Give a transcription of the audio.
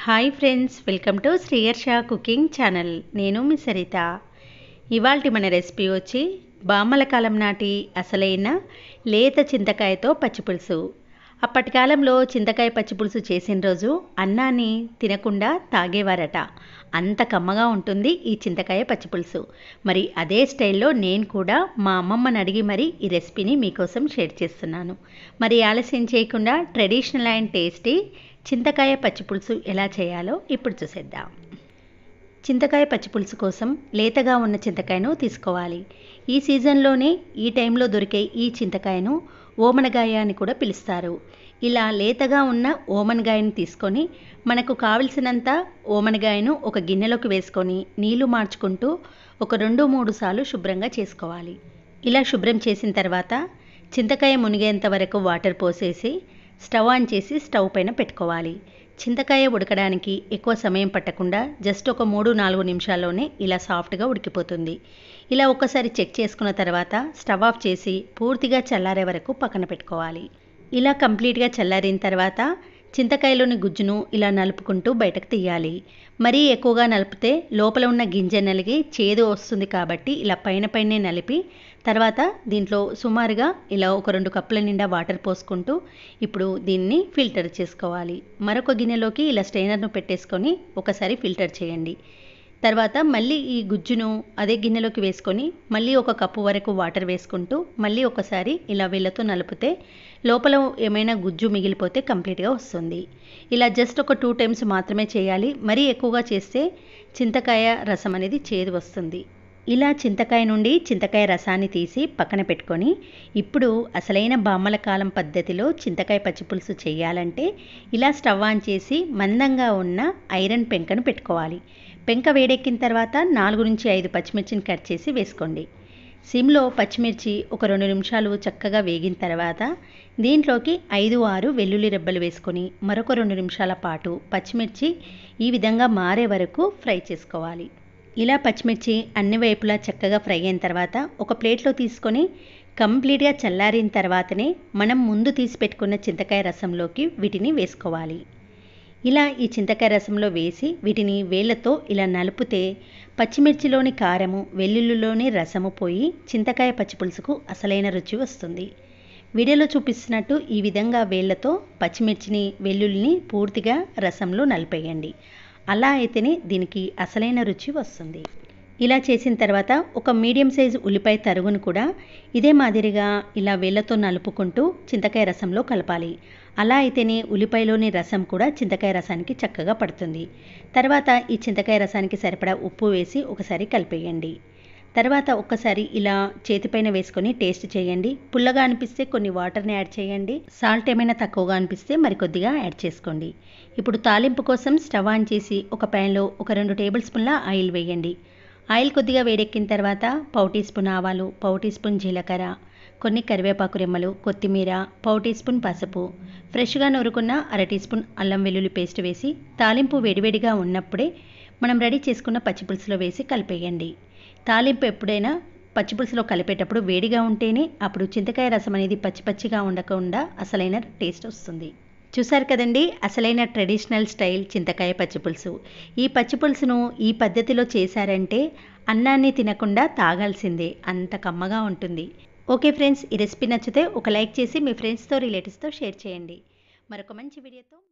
hi friends welcome to Sriyarsha cooking channel నేను మీ సరిత ఇవాల్టి మన రెసిపీ వచ్చి బామ్మల కాలం నాటి అసలైన లేత చింతకాయతో పచ్చిపులుసు అప్పటి కాలంలో చింతకాయ పచ్చిపులుసు చేసిన రోజు అన్నాన్ని తినకుండా తాగేవారట అంత కమ్మగా ఉంటుంది ఈ చింతకాయ పచ్చిపులుసు మరి అదే స్టైల్లో నేను కూడా మా అమ్మమ్మని అడిగి మరి ఈ రెసిపీని మీకోసం షేర్ చేస్తున్నాను మరి ఆలస్యం చేయకుండా ట్రెడిషనల్ అండ్ టేస్టీ చింతకాయ పచ్చిపులుసు ఎలా చేయాలో ఇప్పుడు చూసేద్దాం చింతకాయ పచ్చిపులుసు కోసం లేతగా ఉన్న చింతకాయను తీసుకోవాలి ఈ సీజన్లోనే ఈ టైంలో దొరికే ఈ చింతకాయను ఓమనగాయ అని కూడా పిలుస్తారు ఇలా లేతగా ఉన్న ఓమనగాయను తీసుకొని మనకు కావలసినంత ఓమనగాయను ఒక గిన్నెలోకి వేసుకొని నీళ్లు మార్చుకుంటూ ఒక రెండు మూడు సార్లు శుభ్రంగా చేసుకోవాలి ఇలా శుభ్రం చేసిన తర్వాత చింతకాయ మునిగేంత వరకు వాటర్ పోసేసి స్టవ్ ఆన్ చేసి స్టవ్ పైన పెట్టుకోవాలి చింతకాయ ఉడకడానికి ఎక్కువ సమయం పట్టకుండా జస్ట్ ఒక మూడు నాలుగు నిమిషాల్లోనే ఇలా సాఫ్ట్గా ఉడికిపోతుంది ఇలా ఒక్కసారి చెక్ చేసుకున్న తర్వాత స్టవ్ ఆఫ్ చేసి పూర్తిగా చల్లారే వరకు పక్కన పెట్టుకోవాలి ఇలా కంప్లీట్గా చల్లారిన తర్వాత చింతకాయలోని గుజ్జును ఇలా నలుపుకుంటూ బయటకు తీయాలి మరీ ఎక్కువగా నలిపితే లోపల ఉన్న గింజ నలిగి చేదు వస్తుంది కాబట్టి ఇలా పైన పైనే నలిపి తర్వాత దీంట్లో సుమారుగా ఇలా ఒక రెండు కప్పుల నిండా వాటర్ పోసుకుంటూ ఇప్పుడు దీన్ని ఫిల్టర్ చేసుకోవాలి మరొక గిన్నెలోకి ఇలా స్ట్రైనర్ను పెట్టేసుకొని ఒకసారి ఫిల్టర్ చేయండి తర్వాత మళ్ళీ ఈ గుజ్జును అదే గిన్నెలోకి వేసుకొని మళ్ళీ ఒక కప్పు వరకు వాటర్ వేసుకుంటూ మళ్ళీ ఒకసారి ఇలా వీళ్ళతో నలిపితే లోపల ఏమైనా గుజ్జు మిగిలిపోతే కంప్లీట్గా వస్తుంది ఇలా జస్ట్ ఒక టూ టైమ్స్ మాత్రమే చేయాలి మరీ ఎక్కువగా చేస్తే చింతకాయ రసం అనేది చేదు వస్తుంది ఇలా చింతకాయ నుండి చింతకాయ రసాన్ని తీసి పక్కన పెట్టుకొని ఇప్పుడు అసలైన బామ్మల కాలం పద్ధతిలో చింతకాయ పచ్చిపులుసు చేయాలంటే ఇలా స్టవ్ ఆన్ చేసి మందంగా ఉన్న ఐరన్ పెంకను పెట్టుకోవాలి పెంక వేడెక్కిన తర్వాత నాలుగు నుంచి ఐదు పచ్చిమిర్చిని కట్ చేసి వేసుకోండి సిమ్లో పచ్చిమిర్చి ఒక రెండు నిమిషాలు చక్కగా వేగిన తర్వాత దీంట్లోకి ఐదు ఆరు వెల్లుల్లి రెబ్బలు వేసుకొని మరొక రెండు నిమిషాల పాటు పచ్చిమిర్చి ఈ విధంగా మారే వరకు ఫ్రై చేసుకోవాలి ఇలా పచ్చిమిర్చి అన్ని వైపులా చక్కగా ఫ్రై అయిన తర్వాత ఒక ప్లేట్లో తీసుకొని కంప్లీట్గా చల్లారిన తర్వాతనే మనం ముందు తీసి పెట్టుకున్న చింతకాయ రసంలోకి వీటిని వేసుకోవాలి ఇలా ఈ చింతకాయ రసంలో వేసి వీటిని వేళ్ళతో ఇలా నలుపుతే పచ్చిమిర్చిలోని కారము వెల్లుల్లిలోని రసము పోయి చింతకాయ పచ్చిపులుసుకు అసలైన రుచి వస్తుంది వీడియోలో చూపిస్తున్నట్టు ఈ విధంగా వేళ్ళతో పచ్చిమిర్చిని వెల్లుల్లిని పూర్తిగా రసంలో నలిపేయండి అలా అయితేనే దీనికి అసలైన రుచి వస్తుంది ఇలా చేసిన తర్వాత ఒక మీడియం సైజు ఉల్లిపాయ తరుగును కూడా ఇదే మాదిరిగా ఇలా వేళ్ళతో నలుపుకుంటూ చింతకాయ రసంలో కలపాలి అలా అయితేనే ఉల్లిపాయలోని రసం కూడా చింతకాయ రసానికి చక్కగా పడుతుంది తర్వాత ఈ చింతకాయ రసానికి సరిపడా ఉప్పు వేసి ఒకసారి కలిపేయండి తర్వాత ఒక్కసారి ఇలా చేతిపైన వేసుకొని టేస్ట్ చేయండి పుల్లగా అనిపిస్తే కొన్ని వాటర్ని యాడ్ చేయండి సాల్ట్ ఏమైనా తక్కువగా అనిపిస్తే మరికొద్దిగా యాడ్ చేసుకోండి ఇప్పుడు తాలింపు కోసం స్టవ్ ఆన్ చేసి ఒక ప్యాన్లో ఒక రెండు టేబుల్ స్పూన్ల ఆయిల్ వేయండి ఆయిల్ కొద్దిగా వేడెక్కిన తర్వాత పావు టీ స్పూన్ ఆవాలు పావు టీ స్పూన్ జీలకర్ర కొన్ని కరివేపాకు రెమ్మలు కొత్తిమీర పావు టీ స్పూన్ పసుపు ఫ్రెష్గా నూరుకున్న అర టీ స్పూన్ అల్లం వెల్లుల్లి పేస్ట్ వేసి తాలింపు వేడివేడిగా ఉన్నప్పుడే మనం రెడీ చేసుకున్న పచ్చిపులుసులో వేసి కలిపేయండి తాలింపు ఎప్పుడైనా పచ్చిపులుసులో కలిపేటప్పుడు వేడిగా ఉంటేనే అప్పుడు చింతకాయ రసం అనేది పచ్చి పచ్చిగా ఉండకుండా అసలైన టేస్ట్ వస్తుంది చూసారు కదండి అసలైన ట్రెడిషనల్ స్టైల్ చింతకాయ పచ్చిపులుసు ఈ పచ్చిపులుసును ఈ పద్ధతిలో చేశారంటే అన్నాన్ని తినకుండా తాగాల్సిందే అంత కమ్మగా ఉంటుంది ఓకే ఫ్రెండ్స్ ఈ రెసిపీ నచ్చితే ఒక లైక్ చేసి మీ ఫ్రెండ్స్తో రిలేటివ్స్తో షేర్ చేయండి మరొక మంచి వీడియోతో